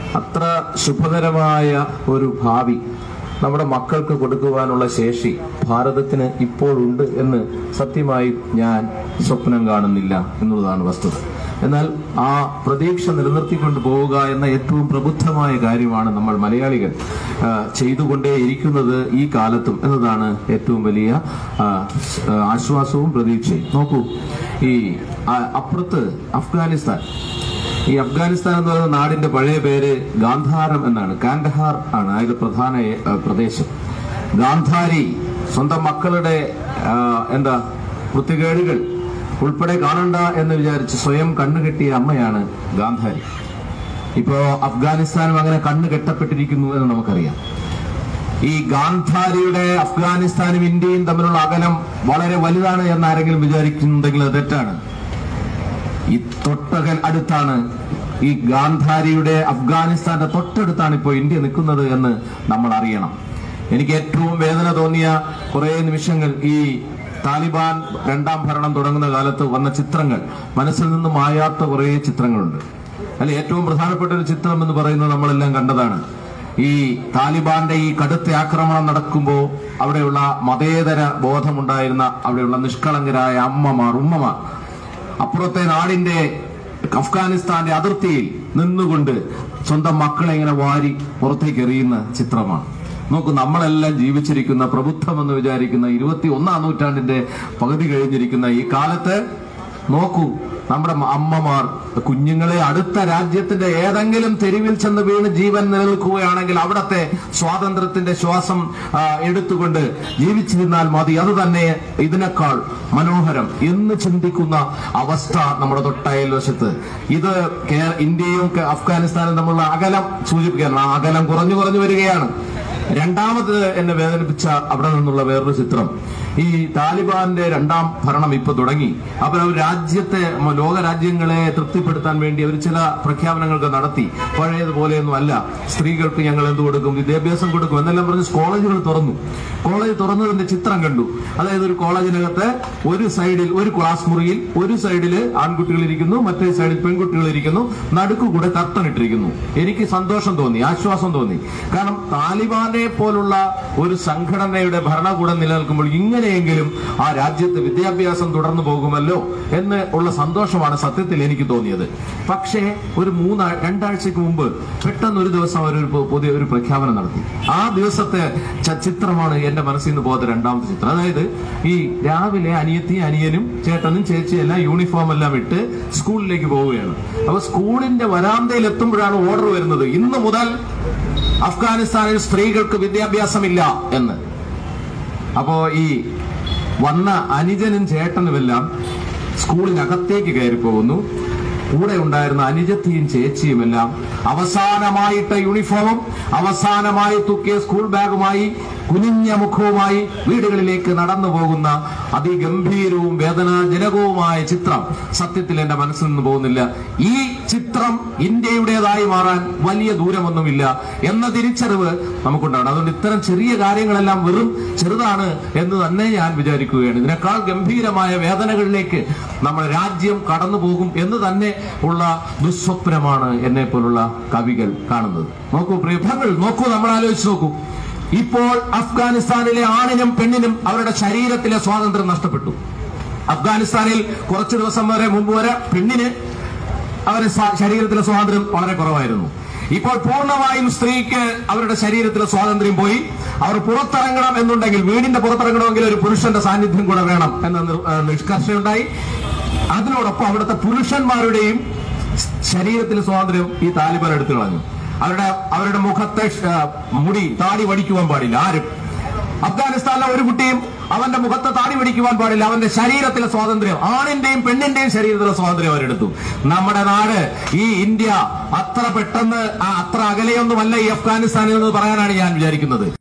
അത്ര ശുഭകരമായ ഒരു ഭാവി നമ്മുടെ മക്കൾക്ക് കൊടുക്കുവാനുള്ള ശേഷി ഭാരതത്തിന് ഇപ്പോഴുണ്ട് എന്ന് സത്യമായി ഞാൻ സ്വപ്നം കാണുന്നില്ല എന്നുള്ളതാണ് വസ്തുത എന്നാൽ ആ പ്രതീക്ഷ നിലനിർത്തിക്കൊണ്ട് പോവുക എന്ന ഏറ്റവും പ്രബുദ്ധമായ കാര്യമാണ് നമ്മൾ മലയാളികൾ ആ, ചെയ്തുകൊണ്ടേയിരിക്കുന്നത് ഈ കാലത്തും എന്നതാണ് ഏറ്റവും വലിയ ആ, സ്- ആ, ആശ്വാസവും പ്രതീക്ഷയും നോക്കൂ ഈ ആ, അപ്പുറത്ത് അഫ്ഗാനിസ്ഥാൻ ഈ അഫ്ഗാനിസ്ഥാൻ എന്ന് പറയുന്ന നാടിന്റെ പഴയ പേര് ഗാന്ധാരം എന്നാണ് കാൻഡഹാർ ആണ് അതിന്റെ പ്രധാന ഏ, പ്രദേശം ഗാന്ധാരി സ്വന്തം മക്കളുടെ ആ, എന്താ വൃത്തികേടുകൾ ഉൾപ്പെടെ കാണണ്ട എന്ന് വിചാരിച്ച് സ്വയം കണ്ണുകെട്ടിയ അമ്മയാണ് ഗാന്ധാരി ഇപ്പോ അഫ്ഗാനിസ്ഥാനും അങ്ങനെ കണ്ണ് കെട്ടപ്പെട്ടിരിക്കുന്നു എന്ന് നമുക്കറിയാം ഈ ഗാന്ധാരിയുടെ അഫ്ഗാനിസ്ഥാനും ഇന്ത്യയും തമ്മിലുള്ള അകലം വളരെ വലുതാണ് എന്ന് ആരെങ്കിലും വിചാരിക്കുന്നുണ്ടെങ്കിൽ അത് തെറ്റാണ് ഈ തൊട്ടകൽ അടുത്താണ് ഈ ഗാന്ധാരിയുടെ അഫ്ഗാനിസ്ഥാന്റെ തൊട്ടടുത്താണ് ഇപ്പോൾ ഇന്ത്യ നിൽക്കുന്നത് എന്ന് നമ്മൾ അറിയണം എനിക്ക് ഏറ്റവും വേദന തോന്നിയ കുറെ നിമിഷങ്ങൾ ഈ താലിബാൻ രണ്ടാം ഭരണം തുടങ്ങുന്ന കാലത്ത് വന്ന ചിത്രങ്ങൾ മനസ്സിൽ നിന്ന് മായാത്ത കുറെ ചിത്രങ്ങളുണ്ട് അല്ലെ ഏറ്റവും പ്രധാനപ്പെട്ട ഒരു ചിത്രം എന്ന് പറയുന്നത് നമ്മളെല്ലാം കണ്ടതാണ് ഈ താലിബാന്റെ ഈ കടുത്ത ആക്രമണം നടക്കുമ്പോൾ അവിടെയുള്ള മതേതര ബോധമുണ്ടായിരുന്ന അവിടെയുള്ള നിഷ്കളങ്കരായ അമ്മമാർ ഉമ്മമാർ അപ്പുറത്തെ നാടിന്റെ അഫ്ഗാനിസ്ഥാന്റെ അതിർത്തിയിൽ നിന്നുകൊണ്ട് സ്വന്തം മക്കളെ ഇങ്ങനെ വാരി പുറത്തേക്ക് എറിയുന്ന ചിത്രമാണ് നോക്കൂ നമ്മളെല്ലാം ജീവിച്ചിരിക്കുന്ന പ്രബുദ്ധമെന്ന് വിചാരിക്കുന്ന ഇരുപത്തി ഒന്നാം നൂറ്റാണ്ടിന്റെ പകുതി കഴിഞ്ഞിരിക്കുന്ന ഈ കാലത്ത് നോക്കൂ നമ്മുടെ അമ്മമാർ കുഞ്ഞുങ്ങളെ അടുത്ത രാജ്യത്തിന്റെ ഏതെങ്കിലും തെരുവിൽ ചെന്ന് വീണ് ജീവൻ നിലനിൽക്കുകയാണെങ്കിൽ അവിടത്തെ സ്വാതന്ത്ര്യത്തിന്റെ ശ്വാസം ആ, എടുത്തുകൊണ്ട് ജീവിച്ചിരുന്നാൽ മതി അത് തന്നെ ഇതിനേക്കാൾ മനോഹരം എന്ന് ചിന്തിക്കുന്ന അവസ്ഥ നമ്മുടെ തൊട്ടയൽവശത്ത് ഇത് കേ- ഇന്ത്യയും ക- അഫ്ഗാനിസ്ഥാനും തമ്മിലുള്ള അകലം സൂചിപ്പിക്കുകയാണ് ആ അകലം കുറഞ്ഞു കുറഞ്ഞു വരികയാണ് രണ്ടാമത് എന്നെ വേദനിപ്പിച്ച അവിടെ നിന്നുള്ള വേറൊരു ചിത്രം ഈ താലിബാന്റെ രണ്ടാം ഭരണം ഇപ്പൊ തുടങ്ങി അപ്പോൾ അവർ രാജ്യത്തെ മ- ലോക രാജ്യങ്ങളെ തൃപ്തിപ്പെടുത്താൻ വേണ്ടി അവർ ചില പ്രഖ്യാപനങ്ങളൊക്കെ നടത്തി പഴയതുപോലെയൊന്നും അല്ല സ്ത്രീകൾക്ക് ഞങ്ങൾ എന്ത് കൊടുക്കും വിദ്യാഭ്യാസം കൊടുക്കും എന്നെല്ലാം പറഞ്ഞ് കോളേജുകൾ തുറന്നു കോളേജ് തുറന്നതിന്റെ ചിത്രം കണ്ടു അതായത് ഒരു കോളേജിനകത്ത് ഒരു സൈഡിൽ ഒരു ക്ലാസ് മുറിയിൽ ഒരു സൈഡിൽ ആൺകുട്ടികൾ ഇരിക്കുന്നു മറ്റേ സൈഡിൽ പെൺകുട്ടികൾ ഇരിക്കുന്നു നടുക്കു കൂടെ കർട്ടൻ ഇട്ടിരിക്കുന്നു എനിക്ക് സന്തോഷം തോന്നി ആശ്വാസം തോന്നി കാരണം താലിബാനെ പോലുള്ള ഒരു സംഘടനയുടെ ഭരണകൂടം നിലനിൽക്കുമ്പോൾ ഇങ്ങനെയെങ്കിലും ആ രാജ്യത്ത് വിദ്യാഭ്യാസം തുടർന്നു പോകുമല്ലോ എന്ന് ഉള്ള സന്തോഷമാണ് സത്യത്തിൽ എനിക്ക് തോന്നിയത് പക്ഷേ ഒരു മൂന്ന് രണ്ടാഴ്ചക്ക് മുമ്പ് പെട്ടെന്ന് ഒരു ദിവസം അവർ ഒരു പു- പുതിയ ഒരു പ്രഖ്യാപനം നടത്തി ആ ദിവസത്തെ ച- ചിത്രമാണ് എന്റെ മനസ്സിൽ നിന്ന് പോകാത്ത രണ്ടാമത്തെ ചിത്രം അതായത് ഈ രാവിലെ അനിയത്തി അനിയനും ചേട്ടനും ചേച്ചിയും എല്ലാം യൂണിഫോം എല്ലാം ഇട്ട് സ്കൂളിലേക്ക് പോവുകയാണ് അപ്പൊ സ്കൂളിന്റെ വരാന്തയിൽ എത്തുമ്പോഴാണ് ഓർഡർ വരുന്നത് ഇന്ന് മുതൽ അഫ്ഗാനിസ്ഥാനിൽ സ്ത്രീകൾക്ക് വിദ്യാഭ്യാസമില്ല എന്ന് അപ്പോ ഈ വന്ന അനുജനും ചേട്ടനുമെല്ലാം സ്കൂളിനകത്തേക്ക് കയറി പോകുന്നു കൂടെ ഉണ്ടായിരുന്ന അനുജത്തിയും ചേച്ചിയുമെല്ലാം അവസാനമായിട്ട യൂണിഫോമും അവസാനമായി തൂക്കിയ സ്കൂൾ ബാഗുമായി കുനിഞ്ഞ മുഖവുമായി വീടുകളിലേക്ക് നടന്നു പോകുന്ന അതിഗംഭീരവും വേദനാജനകവുമായ ചിത്രം സത്യത്തിൽ എന്റെ മനസ്സിൽ നിന്ന് പോകുന്നില്ല ഈ ചിത്രം ഇന്ത്യയുടേതായി മാറാൻ വലിയ ദൂരമൊന്നുമില്ല എന്ന തിരിച്ചറിവ് നമുക്കുണ്ടാവണം അതുകൊണ്ട് ഇത്തരം ചെറിയ കാര്യങ്ങളെല്ലാം വെറും ചെറുതാണ് എന്ന് തന്നെ ഞാൻ വിചാരിക്കുകയാണ് ഇതിനേക്കാൾ ഗംഭീരമായ വേദനകളിലേക്ക് നമ്മുടെ രാജ്യം കടന്നു പോകും എന്ന് തന്നെ ഉള്ള ദുസ്വപ്നമാണ് എന്നെ പോലുള്ള കവികൾ കാണുന്നത് നോക്കൂ പ്രിയഭങ്ങൾ നോക്കൂ നമ്മൾ ആലോചിച്ച് നോക്കൂ ഇപ്പോൾ അഫ്ഗാനിസ്ഥാനിലെ ആണിനും പെണ്ണിനും അവരുടെ ശരീരത്തിലെ സ്വാതന്ത്ര്യം നഷ്ടപ്പെട്ടു അഫ്ഗാനിസ്ഥാനിൽ കുറച്ചു ദിവസം വരെ മുമ്പ് വരെ പെണ്ണിന് അവരുടെ സ്വാ- ശരീരത്തിലെ സ്വാതന്ത്ര്യം വളരെ കുറവായിരുന്നു ഇപ്പോൾ പൂർണ്ണമായും സ്ത്രീക്ക് അവരുടെ ശരീരത്തിലെ സ്വാതന്ത്ര്യം പോയി അവർ പുറത്തിറങ്ങണം എന്നുണ്ടെങ്കിൽ വീടിന്റെ പുറത്തിറങ്ങണമെങ്കിൽ ഒരു പുരുഷന്റെ സാന്നിധ്യം കൂടെ വേണം എന്ന നിർ- ആ, നിഷ്കർഷയുണ്ടായി അതിനോടൊപ്പം അവിടുത്തെ പുരുഷന്മാരുടെയും ശരീരത്തിലെ സ്വാതന്ത്ര്യം ഈ താലിബാൻ എടുത്തു കളഞ്ഞു അവരുടെ അവരുടെ മുഖത്തെ ഷ- മുടി താടി വടിക്കുവാൻ പാടില്ല ആരും അഫ്ഗാനിസ്ഥാനിലെ ഒരു കുട്ടിയും അവന്റെ മുഖത്തെ താടി പിടിക്കുവാൻ പാടില്ല അവന്റെ ശരീരത്തിലെ സ്വാതന്ത്ര്യം ആണിന്റെയും പെണ്ണിന്റെയും ശരീരത്തിലെ സ്വാതന്ത്ര്യം അവരെടുത്തു നമ്മുടെ നാട് ഈ ഇന്ത്യ അത്ര പെട്ടെന്ന് ആ, അത്ര അകലെയൊന്നുമല്ല ഈ അഫ്ഗാനിസ്ഥാനിൽ എന്ന് പറയാനാണ് ഞാൻ വിചാരിക്കുന്നത്